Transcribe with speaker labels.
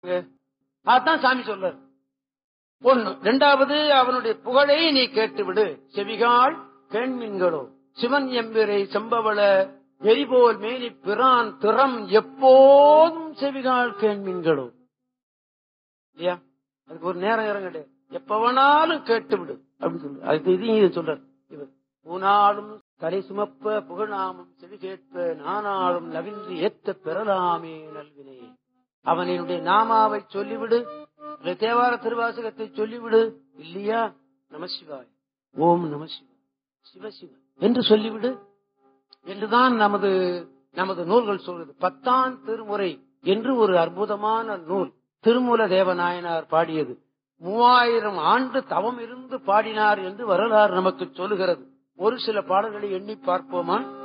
Speaker 1: அதான் சாமி சொல்றாரு ஒண்ணு ரெண்டாவது அவனுடைய புகழை நீ கேட்டுவிடு செவிகால் கேண்மின்களோ சிவன் எம்பிரை செம்பவள எரிபோல் மேனி பிரான் திறம் எப்போதும் செவிகால் கேண்மின்களோ இல்லையா அதுக்கு ஒரு நேரம் இறம் கிடையாது எப்ப வேணாலும் கேட்டு விடு அப்படின்னு சொல்லு அதுக்கு இதையும் இது சொல்றாரு இவர் பூனாலும் தலை சுமப்ப புகழாமும் செவி கேட்ப நானாலும் நவின்று ஏத்த பெறலாமே நல்வினை அவனினுடைய நாமாவை சொல்லிவிடு இல்லை தேவார திருவாசகத்தை சொல்லிவிடு இல்லையா நமசிவாய் ஓம் நமசிவாய் சிவசிவ என்று சொல்லிவிடு என்றுதான் நமது நமது நூல்கள் சொல்றது பத்தாம் திருமுறை என்று ஒரு அற்புதமான நூல் திருமூல தேவநாயனார் பாடியது மூவாயிரம் ஆண்டு தவம் இருந்து பாடினார் என்று வரலாறு நமக்கு சொல்லுகிறது ஒரு சில பாடல்களை எண்ணி பார்ப்போமா